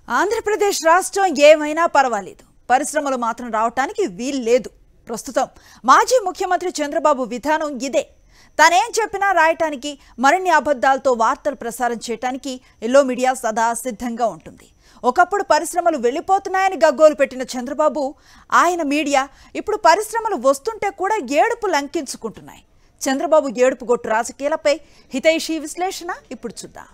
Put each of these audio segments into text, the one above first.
ఆంధ్రప్రదేశ్ రాష్ట్రం ఏమైనా పర్వాలేదు పరిశ్రమలు మాత్రం రావటానికి వీల్లేదు ప్రస్తుతం మాజీ ముఖ్యమంత్రి చంద్రబాబు విధానం ఇదే తానేం చెప్పినా రాయటానికి మరిన్ని అబద్ధాలతో వార్తలు ప్రసారం చేయటానికి ఎల్లో మీడియా సదా సిద్ధంగా ఉంటుంది ఒకప్పుడు పరిశ్రమలు వెళ్ళిపోతున్నాయని గగ్గోలు పెట్టిన చంద్రబాబు ఆయన మీడియా ఇప్పుడు పరిశ్రమలు వస్తుంటే కూడా ఏడుపు లంకించుకుంటున్నాయి చంద్రబాబు ఏడుపు గొట్టు రాజకీయాలపై హితైషి విశ్లేషణ ఇప్పుడు చూద్దాం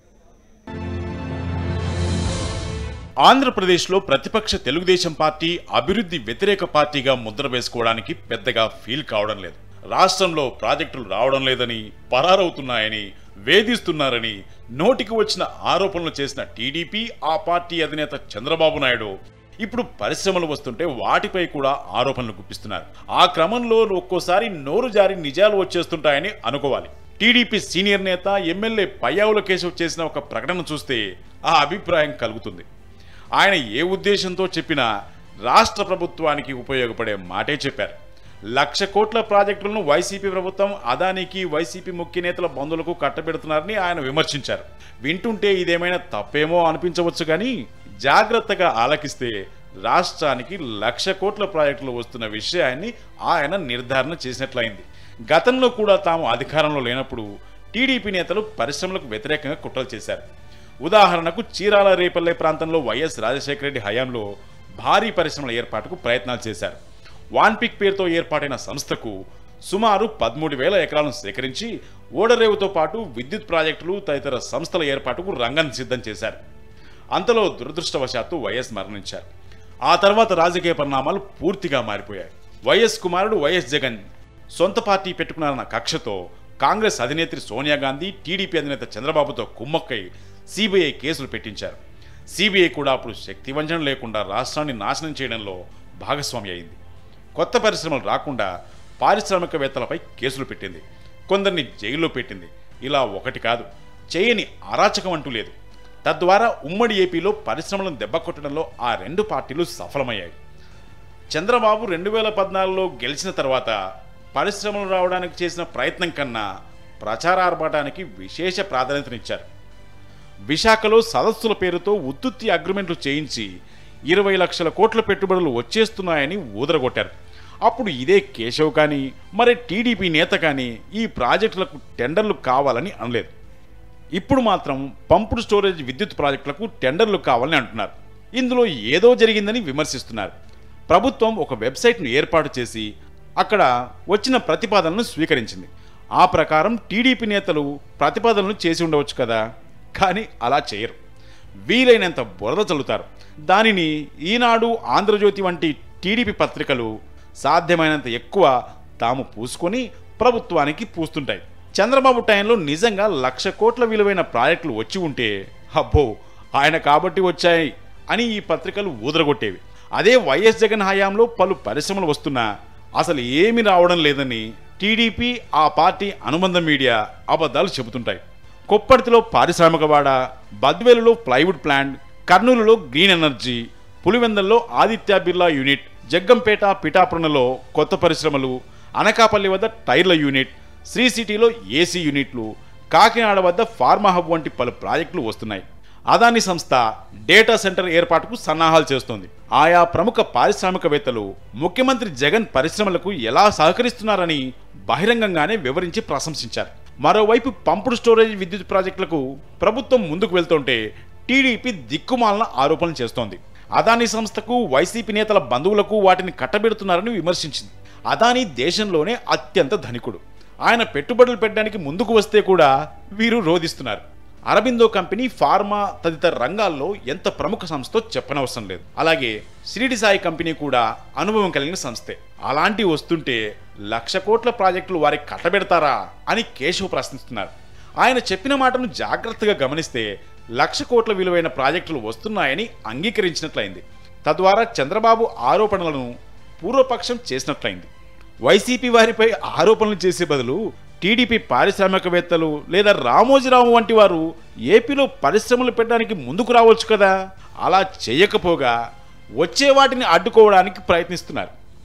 ఆంధ్రప్రదేశ్లో ప్రతిపక్ష తెలుగుదేశం పార్టీ అభివృద్ధి వ్యతిరేక పార్టీగా ముద్ర వేసుకోవడానికి పెద్దగా ఫీల్ కావడం లేదు రాష్ట్రంలో ప్రాజెక్టులు రావడం లేదని పరారవుతున్నాయని వేధిస్తున్నారని నోటికి వచ్చిన ఆరోపణలు చేసిన టీడీపీ ఆ పార్టీ అధినేత చంద్రబాబు నాయుడు ఇప్పుడు పరిశ్రమలు వస్తుంటే వాటిపై కూడా ఆరోపణలు గుప్పిస్తున్నారు ఆ క్రమంలో ఒక్కోసారి నోరు జారి నిజాలు వచ్చేస్తుంటాయని అనుకోవాలి టీడీపీ సీనియర్ నేత ఎమ్మెల్యే పయ్యావుల కేశవ్ చేసిన ఒక ప్రకటన చూస్తే ఆ అభిప్రాయం కలుగుతుంది ఆయన ఏ ఉద్దేశంతో చెప్పినా రాష్ట్ర ప్రభుత్వానికి ఉపయోగపడే మాటే చెప్పారు లక్ష కోట్ల ప్రాజెక్టులను వైసీపీ ప్రభుత్వం అదానికి వైసీపీ ముఖ్య నేతల బంధువులకు కట్టబెడుతున్నారని ఆయన విమర్శించారు వింటుంటే ఇదేమైనా తప్పేమో అనిపించవచ్చు కానీ జాగ్రత్తగా ఆలకిస్తే రాష్ట్రానికి లక్ష కోట్ల ప్రాజెక్టులు వస్తున్న విషయాన్ని ఆయన నిర్ధారణ చేసినట్లయింది గతంలో కూడా తాము అధికారంలో లేనప్పుడు టీడీపీ నేతలు పరిశ్రమలకు వ్యతిరేకంగా కుట్రలు చేశారు ఉదాహరణకు చీరాల రేపల్లె ప్రాంతంలో వైఎస్ రాజశేఖర రెడ్డి హయాంలో భారీ పరిశ్రమల ఏర్పాటుకు ప్రయత్నాలు చేశారు వాన్పిక్ పేరుతో ఏర్పాటైన సంస్థకు సుమారు పదమూడు వేల ఎకరాలను సేకరించి ఓడరేవుతో పాటు విద్యుత్ ప్రాజెక్టులు తదితర సంస్థల ఏర్పాటుకు రంగాన్ని సిద్ధం చేశారు అంతలో దురదృష్టవశాత్తు వైఎస్ మరణించారు ఆ తర్వాత రాజకీయ పరిణామాలు పూర్తిగా మారిపోయాయి వైఎస్ కుమారుడు వైఎస్ జగన్ సొంత పార్టీ పెట్టుకున్నారన్న కక్షతో కాంగ్రెస్ అధినేత్రి సోనియా గాంధీ టీడీపీ అధినేత చంద్రబాబుతో కుమ్మక్కై సిబిఐ కేసులు పెట్టించారు సిబిఐ కూడా అప్పుడు శక్తి వంచన లేకుండా రాష్ట్రాన్ని నాశనం చేయడంలో భాగస్వామి అయింది కొత్త పరిశ్రమలు రాకుండా పారిశ్రామికవేత్తలపై కేసులు పెట్టింది కొందరిని జైల్లో పెట్టింది ఇలా ఒకటి కాదు చేయని అరాచకం అంటూ లేదు తద్వారా ఉమ్మడి ఏపీలో పరిశ్రమలను దెబ్బకొట్టడంలో ఆ రెండు పార్టీలు సఫలమయ్యాయి చంద్రబాబు రెండు వేల పద్నాలుగులో గెలిచిన తర్వాత పరిశ్రమలు రావడానికి చేసిన ప్రయత్నం కన్నా ప్రచార ఆర్భాటానికి విశేష ప్రాధాన్యతనిచ్చారు విశాఖలో సదస్సుల పేరుతో ఉత్తుత్తి అగ్రిమెంట్లు చేయించి ఇరవై లక్షల కోట్ల పెట్టుబడులు వచ్చేస్తున్నాయని ఊదరగొట్టారు అప్పుడు ఇదే కేశవ్ కానీ మరి టీడీపీ నేత కానీ ఈ ప్రాజెక్టులకు టెండర్లు కావాలని అనలేదు ఇప్పుడు మాత్రం పంపుడు స్టోరేజ్ విద్యుత్ ప్రాజెక్టులకు టెండర్లు కావాలని అంటున్నారు ఇందులో ఏదో జరిగిందని విమర్శిస్తున్నారు ప్రభుత్వం ఒక వెబ్సైట్ను ఏర్పాటు చేసి అక్కడ వచ్చిన ప్రతిపాదనలను స్వీకరించింది ఆ ప్రకారం టీడీపీ నేతలు ప్రతిపాదనలు చేసి ఉండవచ్చు కదా కానీ అలా చేయరు వీలైనంత బురద చల్లుతారు దానిని ఈనాడు ఆంధ్రజ్యోతి వంటి టీడీపీ పత్రికలు సాధ్యమైనంత ఎక్కువ తాము పూసుకొని ప్రభుత్వానికి పూస్తుంటాయి చంద్రబాబు టైంలో నిజంగా లక్ష కోట్ల విలువైన ప్రాజెక్టులు వచ్చి ఉంటే అబ్బో ఆయన కాబట్టి వచ్చాయి అని ఈ పత్రికలు ఊదరగొట్టేవి అదే వైఎస్ జగన్ హయాంలో పలు పరిశ్రమలు వస్తున్నా అసలు ఏమీ రావడం లేదని టీడీపీ ఆ పార్టీ అనుబంధ మీడియా అబద్ధాలు చెబుతుంటాయి కొప్పర్తిలో పారిశ్రామికవాడ బద్వేలులో ప్లైవుడ్ ప్లాంట్ కర్నూలులో గ్రీన్ ఎనర్జీ పులివెందల్లో ఆదిత్య బిర్లా యూనిట్ జగ్గంపేట పిఠాపురంలో కొత్త పరిశ్రమలు అనకాపల్లి వద్ద టైర్ల యూనిట్ శ్రీ సిటీలో ఏసీ యూనిట్లు కాకినాడ వద్ద ఫార్మా హబ్ వంటి పలు ప్రాజెక్టులు వస్తున్నాయి అదాని సంస్థ డేటా సెంటర్ ఏర్పాటుకు సన్నాహాలు చేస్తోంది ఆయా ప్రముఖ పారిశ్రామికవేత్తలు ముఖ్యమంత్రి జగన్ పరిశ్రమలకు ఎలా సహకరిస్తున్నారని బహిరంగంగానే వివరించి ప్రశంసించారు మరోవైపు పంపుడు స్టోరేజ్ విద్యుత్ ప్రాజెక్టులకు ప్రభుత్వం ముందుకు వెళ్తుంటే టీడీపీ దిక్కుమాలన ఆరోపణలు చేస్తోంది అదాని సంస్థకు వైసీపీ నేతల బంధువులకు వాటిని కట్టబెడుతున్నారని విమర్శించింది అదాని దేశంలోనే అత్యంత ధనికుడు ఆయన పెట్టుబడులు పెట్టడానికి ముందుకు వస్తే కూడా వీరు రోధిస్తున్నారు అరబిందో కంపెనీ ఫార్మా తదితర రంగాల్లో ఎంత ప్రముఖ సంస్థో చెప్పనవసరం లేదు అలాగే షిరిడి సాయి కంపెనీ కూడా అనుభవం కలిగిన సంస్థే అలాంటి వస్తుంటే లక్ష కోట్ల ప్రాజెక్టులు వారికి కట్టబెడతారా అని కేశవ్ ప్రశ్నిస్తున్నారు ఆయన చెప్పిన మాటను జాగ్రత్తగా గమనిస్తే లక్ష కోట్ల విలువైన ప్రాజెక్టులు వస్తున్నాయని అంగీకరించినట్లయింది తద్వారా చంద్రబాబు ఆరోపణలను పూర్వపక్షం చేసినట్లయింది వైసీపీ వారిపై ఆరోపణలు చేసే బదులు టీడీపీ పారిశ్రామికవేత్తలు లేదా రామోజీరావు వంటి వారు ఏపీలో పరిశ్రమలు పెట్టడానికి ముందుకు రావచ్చు కదా అలా చేయకపోగా వచ్చే వాటిని అడ్డుకోవడానికి ప్రయత్నిస్తున్నారు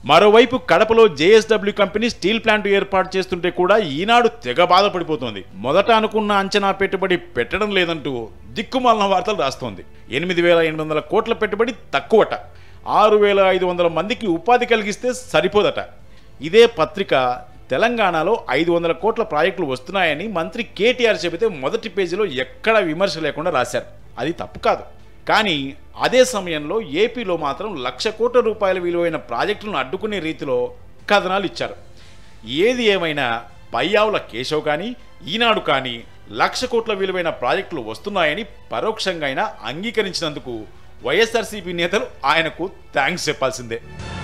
మరోవైపు కడపలో జేఎస్డబ్ల్యూ కంపెనీ స్టీల్ ప్లాంట్ ఏర్పాటు చేస్తుంటే కూడా ఈనాడు తెగ బాధపడిపోతోంది మొదట అనుకున్న అంచనా పెట్టుబడి పెట్టడం లేదంటూ దిక్కుమాలిన వార్తలు రాస్తోంది ఎనిమిది వేల ఎనిమిది వందల కోట్ల పెట్టుబడి తక్కువట ఆరు వేల ఐదు వందల మందికి ఉపాధి కలిగిస్తే సరిపోదట ఇదే పత్రిక తెలంగాణలో ఐదు వందల కోట్ల ప్రాజెక్టులు వస్తున్నాయని మంత్రి కేటీఆర్ చెబితే మొదటి పేజీలో ఎక్కడ విమర్శ లేకుండా రాశారు అది తప్పు కాదు కానీ అదే సమయంలో ఏపీలో మాత్రం లక్ష కోట్ల రూపాయల విలువైన ప్రాజెక్టులను అడ్డుకునే రీతిలో కథనాలు ఇచ్చారు ఏది ఏమైనా పయ్యావుల కేశవ్ కానీ ఈనాడు కానీ లక్ష కోట్ల విలువైన ప్రాజెక్టులు వస్తున్నాయని పరోక్షంగా అయినా అంగీకరించినందుకు వైఎస్ఆర్సీపీ నేతలు ఆయనకు థ్యాంక్స్ చెప్పాల్సిందే